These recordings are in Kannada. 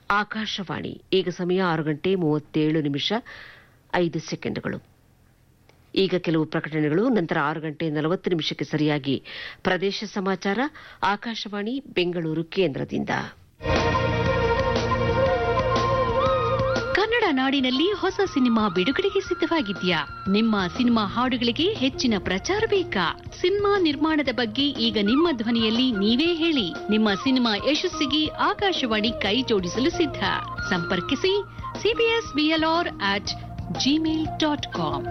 ಆಕಾಶವಾಣಿ ಈಗ ಸಮಯ ಆರು ಗಂಟೆ ಮೂವತ್ತೇಳು ನಿಮಿಷ ಐದು ಸೆಕೆಂಡ್ಗಳು ಈಗ ಕೆಲವು ಪ್ರಕಟಣೆಗಳು ನಂತರ ಆರು ಗಂಟೆ ನಲವತ್ತು ನಿಮಿಷಕ್ಕೆ ಸರಿಯಾಗಿ ಪ್ರದೇಶ ಸಮಾಚಾರ ಆಕಾಶವಾಣಿ ಬೆಂಗಳೂರು ಕೇಂದ್ರದಿಂದ ಕನ್ನಡ ನಾಡಿನಲ್ಲಿ ಹೊಸ ಸಿನಿಮಾ ಬಿಡುಗಡೆಗೆ ಸಿದ್ಧವಾಗಿದ್ಯಾ ನಿಮ್ಮ ಸಿನಿಮಾ ಹಾಡುಗಳಿಗೆ ಹೆಚ್ಚಿನ ಪ್ರಚಾರ ಬೇಕಾ ಸಿನಿಮಾ ನಿರ್ಮಾಣದ ಬಗ್ಗೆ ಈಗ ನಿಮ್ಮ ಧ್ವನಿಯಲ್ಲಿ ನೀವೇ ಹೇಳಿ ನಿಮ್ಮ ಸಿನಿಮಾ ಯಶಸ್ಸಿಗೆ ಆಕಾಶವಾಣಿ ಕೈ ಜೋಡಿಸಲು ಸಿದ್ಧ ಸಂಪರ್ಕಿಸಿ CBS BLR at Gmail dot com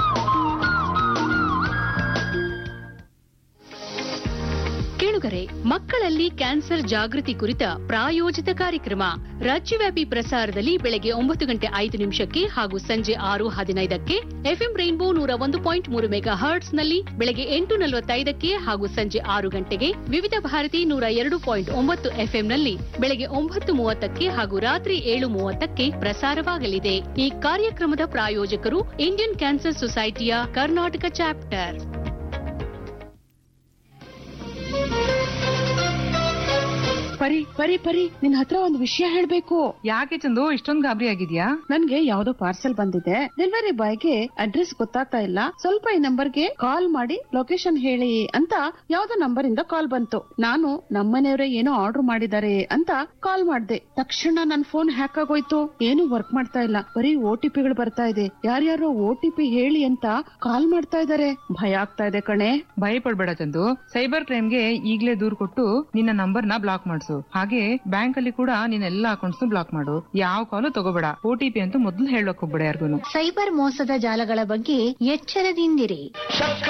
ಕೇಳುಗರೆ ಮಕ್ಕಳಲ್ಲಿ ಕ್ಯಾನ್ಸರ್ ಜಾಗೃತಿ ಕುರಿತ ಪ್ರಾಯೋಜಿತ ಕಾರ್ಯಕ್ರಮ ರಾಜ್ಯವ್ಯಾಪಿ ಪ್ರಸಾರದಲ್ಲಿ ಬೆಳಗ್ಗೆ ಒಂಬತ್ತು ಗಂಟೆ ಐದು ನಿಮಿಷಕ್ಕೆ ಹಾಗೂ ಸಂಜೆ ಆರು ಹದಿನೈದಕ್ಕೆ ಎಫ್ಎಂ ರೈನ್ಬೋ ನೂರ ಒಂದು ಪಾಯಿಂಟ್ ಮೂರು ಮೆಗಾ ಹರ್ಟ್ಸ್ ನಲ್ಲಿ ಬೆಳಗ್ಗೆ ಎಂಟು ನಲವತ್ತೈದಕ್ಕೆ ಹಾಗೂ ಸಂಜೆ ಆರು ಗಂಟೆಗೆ ವಿವಿಧ ಭಾರತಿ ನೂರ ಎರಡು ಪಾಯಿಂಟ್ ಒಂಬತ್ತು ಎಫ್ಎಂ ನಲ್ಲಿ ಬೆಳಗ್ಗೆ ಒಂಬತ್ತು ಮೂವತ್ತಕ್ಕೆ ಹಾಗೂ ರಾತ್ರಿ ಏಳು ಮೂವತ್ತಕ್ಕೆ ಪ್ರಸಾರವಾಗಲಿದೆ ಈ ಕಾರ್ಯಕ್ರಮದ ಪ್ರಾಯೋಜಕರು ಇಂಡಿಯನ್ ಕ್ಯಾನ್ಸರ್ ಸೊಸೈಟಿಯ ಕರ್ನಾಟಕ ಚಾಪ್ಟರ್ ಪರಿ ಪರಿ ಪರಿ ನಿನ್ ಹತ್ರ ಒಂದು ವಿಷಯ ಹೇಳ್ಬೇಕು ಯಾಕೆ ಚಂದು ಇಷ್ಟೊಂದ್ ಗಾಬರಿ ಆಗಿದ್ಯಾ ನನ್ಗೆ ಯಾವ್ದೋ ಪಾರ್ಸೆಲ್ ಬಂದಿದೆ ಡೆಲಿವರಿ ಬಾಯ್ಗೆ ಅಡ್ರೆಸ್ ಗೊತ್ತಾಗ್ತಾ ಇಲ್ಲ ಸ್ವಲ್ಪ ಈ ನಂಬರ್ಗೆ ಕಾಲ್ ಮಾಡಿ ಲೊಕೇಶನ್ ಹೇಳಿ ಅಂತ ಯಾವ್ದೋ ನಂಬರ್ ಇಂದ ಕಾಲ್ ಬಂತು ನಾನು ನಮ್ಮನೆಯವರೇ ಏನೋ ಆರ್ಡರ್ ಮಾಡಿದ್ದಾರೆ ಅಂತ ಕಾಲ್ ಮಾಡ್ದೆ ತಕ್ಷಣ ನನ್ ಫೋನ್ ಹ್ಯಾಕ್ ಆಗೋಯ್ತು ಏನು ವರ್ಕ್ ಮಾಡ್ತಾ ಇಲ್ಲ ಬರೀ ಓ ಟಿ ಪಿಗಳು ಬರ್ತಾ ಇದೆ ಯಾರ್ಯಾರೋ ಓ ಟಿ ಪಿ ಹೇಳಿ ಅಂತ ಕಾಲ್ ಮಾಡ್ತಾ ಇದಾರೆ ಭಯ ಆಗ್ತಾ ಇದೆ ಕಣೆ ಭಯ ಪಡ್ಬೇಡ ಚಂದು ಸೈಬರ್ ಕ್ರೈಮ್ಗೆ ಈಗ್ಲೇ ದೂರ್ ಕೊಟ್ಟು ನಿನ್ನ ನಂಬರ್ ನ ಬ್ಲಾಕ್ ಮಾಡಿಸು ಹಾಗೆ ಬ್ಯಾಂಕ್ ಅಲ್ಲಿ ಕೂಡ ನಿನ್ನ ಎಲ್ಲಾ ಅಕೌಂಟ್ಸ್ ಬ್ಲಾಕ್ ಮಾಡು ಯಾವ ಕಾಲು ತಗೋಬೇಡ ಒ ಟಿ ಪಿ ಅಂತ ಮೊದಲು ಹೇಳಕ್ ಹೋಗ್ಬೇಡ ಯಾರಿಗೂ ಸೈಬರ್ ಮೋಸದ ಜಾಲಗಳ ಬಗ್ಗೆ ಎಚ್ಚರದಿಂದಿರಿ